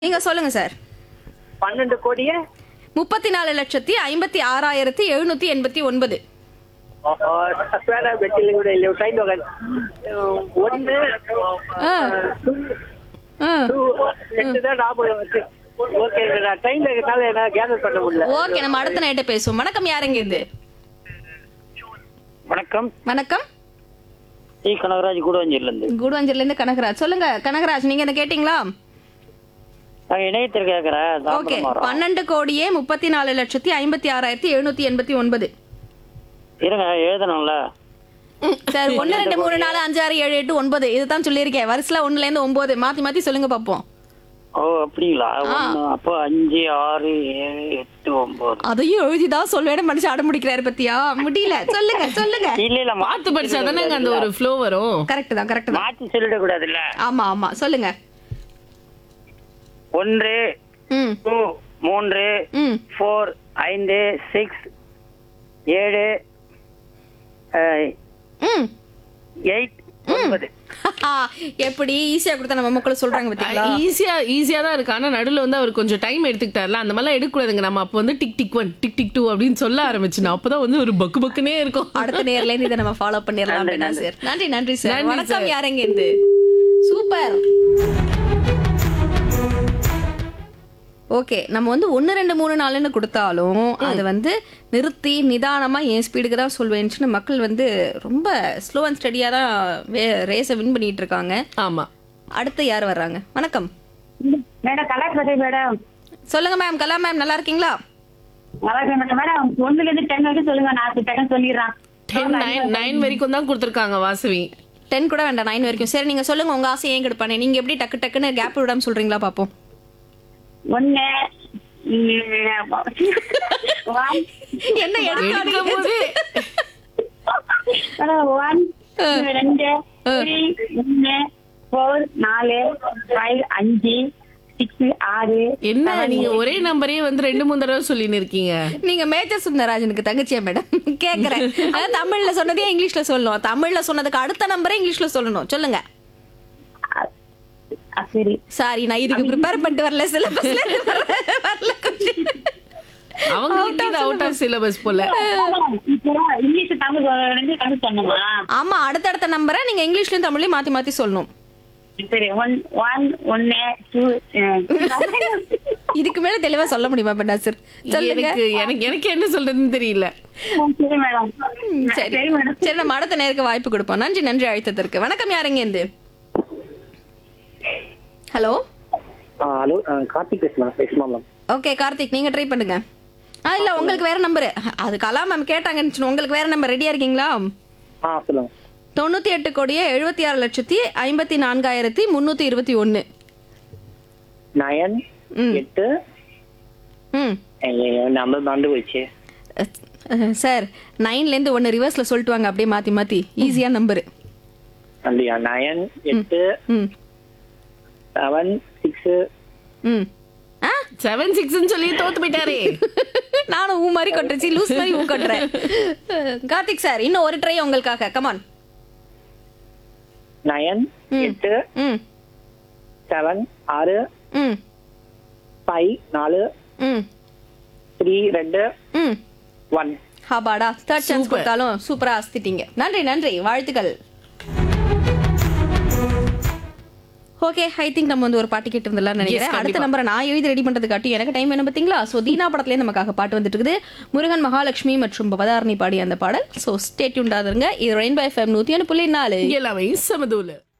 நீங்க சொல்லுங்க சார் பன்னெண்டு கோடியே முப்பத்தி நாலு லட்சத்தி ஐம்பத்தி ஆறாயிரத்தி எழுநூத்தி எண்பத்தி ஒன்பது வேற வெட்டில கூட இல்லை ட்ரெயின் ஒன்று ஆ. ஆ. ரெண்டு தான் ஞாபகம் வச்சு ஓகே நான் ட்ரெயின்ல இருக்கனால என்ன கேதர் பண்ண முடியல ஓகே நம்ம அடுத்த நைட்டு பேசுவோம் வணக்கம் யாருங்க இது வணக்கம் வணக்கம் டி கனகராஜ் கூடவஞ்சில இருந்து கூடுவஞ்சூர்ல இருந்து கனகராஜ் சொல்லுங்க கனகராஜ் நீங்க என்ன கேட்டீங்களா நான் இணையத்தில் கேட்கறேன் ஓகே தாம்பரம் வரோம். பன்னெண்டு கோடியே முப்பத்தி நாலு லட்சத்தி ஐம்பத்தி ஆறாயிரத்தி எழுநூத்தி எண்பத்தி ஒன்பது இருங்க எழுதணும்ல சார் ஒன்னு ரெண்டு மூணு நாலு அஞ்சு ஆறு ஏழு எட்டு ஒன்பது இதுதான் சொல்லியிருக்கேன் வரிசையில ஒண்ணுல இருந்து ஒன்பது மாத்தி மாத்தி சொல்லுங்க பாப்போம் ஓ அப்படிங்களா ஒண்ணு அப்போ அஞ்சு ஆறு ஏழு எட்டு ஒன்பது அதையும் எழுதிதான் சொல்வேன் மனுஷன் அடம் முடிக்கிறாரு பத்தியா முடியல சொல்லுங்க சொல்லுங்க இல்ல இல்ல பார்த்து படிச்சா தானே அந்த ஒரு ஃப்ளோ வரும் கரெக்ட் தான் கரெக்ட் தான் மாத்தி சொல்லிட கூடாதுல்ல ஆமா ஆமா சொல்லுங்க ஒன்று ம் டூ மூன்று ம் ஃபோர் ஐந்து சிக்ஸ் ஏழு ம் எயிட் ஒன்பது எப்படி ஈஸியா கொடுத்தா நம்ம மக்கள் சொல்றாங்க பாத்தீங்களா ஈஸியா ஈஸியா தான் இருக்கு ஆனா நடுவுல வந்து அவர் கொஞ்சம் டைம் எடுத்துக்கிட்டார்ல அந்த மாதிரிலாம் எடுக்கக்கூடாதுங்க நம்ம அப்போ வந்து tick tick one tick tick two அப்படின்னு சொல்ல ஆரம்பிச்சுனா அப்பதான் வந்து ஒரு பக்கு பக்குனே இருக்கும் அடுத்த நேர்ல இருந்து இதை நம்ம ஃபாலோ பண்ணிடலாம் அப்படின்னா சார் நன்றி நன்றி சார் நன்றி வணக்கம் sir. யாருங்க இருந்து சூப்பர் ஓகே நம்ம வந்து ஒன்று ரெண்டு மூணு நாலுன்னு கொடுத்தாலும் அது வந்து நிறுத்தி நிதானமா என் ஸ்பீடுக்கு தான் சொல்வேன்னு மக்கள் வந்து ரொம்ப ஸ்லோ அண்ட் ஸ்டடியாக தான் ரேஸை வின் பண்ணிட்டு இருக்காங்க ஆமா அடுத்து யார் வர்றாங்க வணக்கம் மேடம் கலர் பத்தி மேடம் சொல்லுங்க மேம் கலா மேம் நல்லா இருக்கீங்களா நல்லா இருக்கேன் மேடம் மேடம் ஒண்ணுல இருந்து டென் வரைக்கும் சொல்லுங்க நான் டக்குன்னு சொல்லிடுறேன் டென் நைன் நைன் வரைக்கும் தான் கொடுத்துருக்காங்க வாசவி டென் கூட வேண்டாம் நைன் வரைக்கும் சரி நீங்க சொல்லுங்க உங்க ஆசை ஏன் கெடுப்பானே நீங்க எப்படி டக்கு டக்குன்னு கேப் விடாம சொல்றீங்களா பாப்போம் ஒண்ணு ஒன் என்ன எடுக்கும் போது ஒன் ரெண்டு த்ரீ மூணு ஃபோர் நாலு ஃபைவ் அஞ்சு சிக்ஸ் ஆறு என்ன நீங்க ஒரே நம்பரே வந்து ரெண்டு மூணு தடவை சொல்லின்னு இருக்கீங்க நீங்க மேஜர் சுந்தரராஜனுக்கு தங்கச்சியா மேடம் கேக்குறேன் அதாவது தமிழ்ல சொன்னதே இங்கிலீஷ்ல சொல்லணும் தமிழ்ல சொன்னதுக்கு அடுத்த நம்பரே இங்கிலீஷ்ல சொல்லணும் சொல்லுங்க ஆ, சரி சாரி நான் இதுக்கு ப்ரிப்பேர் பண்ணிட்டு வரல சிலபஸ்ல வரல கொஞ்சம் அவங்களுக்கு இது அவுட் ஆஃப் சிலபஸ் போல இப்போ இங்கிலீஷ் தமிழ் ரெண்டு கணக்கு பண்ணுமா ஆமா அடுத்தடுத்த நம்பரை நீங்க இங்கிலீஷ்லயும் தமிழ்லயும் மாத்தி மாத்தி சொல்லணும் சரி ஒன் ஒன் ஒன்னு டூ இதுக்கு மேல தெளிவா சொல்ல முடியுமா பெண்ணாசர் சொல்லுங்க எனக்கு எனக்கு எனக்கு என்ன சொல்றதுன்னு தெரியல சரி மேடம் ம், சரி சரி மேடம் சரி நம்ம அடுத்த நேருக்கு வாய்ப்பு கொடுப்போம் நன்றி நன்றி அழைத்ததற்கு வணக்கம் யாருங்க இருந்து ஹலோ ஹலோ கார்த்திக் பேசலாம் பேசுமா மேம் ஓகே கார்த்திக் நீங்க ட்ரை பண்ணுங்க ஆ இல்ல உங்களுக்கு வேற நம்பர் அது கலா மேம் கேட்டாங்கன்னு வச்சுக்கோங்க. உங்களுக்கு வேற நம்பர் ரெடியா இருக்கீங்களா ஆ சொல்லுங்க தொண்ணூத்தி எட்டு கோடியே எழுபத்தி ஆறு லட்சத்தி ஐம்பத்தி நான்காயிரத்தி முன்னூத்தி இருபத்தி ஒன்னு நயன் ம். எட்டு ம் நம்பர் மறந்து போயிடுச்சு அஹ், சார் நைன்ல இருந்து ஒன்னு ரிவர்ஸ்ல சொல்லிட்டு வாங்க அப்படியே மாத்தி மாத்தி ஈஸியா நம்பர் அப்படியா நயன் எட்டு ம் செவன் சிக்ஸ் ம் ஆ செவன் சிக்ஸ்ன்னு சொல்லி தோத்து போயிட்டாரே நானும் ஊ மாதிரி கொட்டுறச்சு லூஸ் மாதிரி ஊ கொட்டுறேன் கார்த்திக் சார் இன்னும் ஒரு ட்ரை உங்களுக்காக கமான் நயன் எட்டு ம் செவன் ஆறு ம் ஃபைவ் நாலு ம் த்ரீ ரெண்டு ம் ஒன் ஹாபாடா தேர்ட் சான்ஸ் Super. கொடுத்தாலும் சூப்பரா அஸ்திட்டீங்க நன்றி நன்றி வாழ்த்துக்கள் ஓகே ஐ திங்க் நம்ம வந்து ஒரு பாட்டு கேட்டு வந்துடலாம் நினைக்கிறேன் அடுத்த கண்டிப்பா. நம்பரை நான் எழுதி ரெடி பண்றதுக்காட்டி எனக்கு டைம் என்ன பார்த்தீங்களா ஸோ தீனா படத்துல நமக்காக பாட்டு வந்துட்டு இருக்குது முருகன் மகாலட்சுமி மற்றும் பவதாரணி பாடிய அந்த பாடல் ஸோ ஸ்டேட்யூண்டாக இருங்க இது ரெயின்பை எஃப்எம் நூற்றி ஒன்று புள்ளி நாலு எல்லாமே சமதூல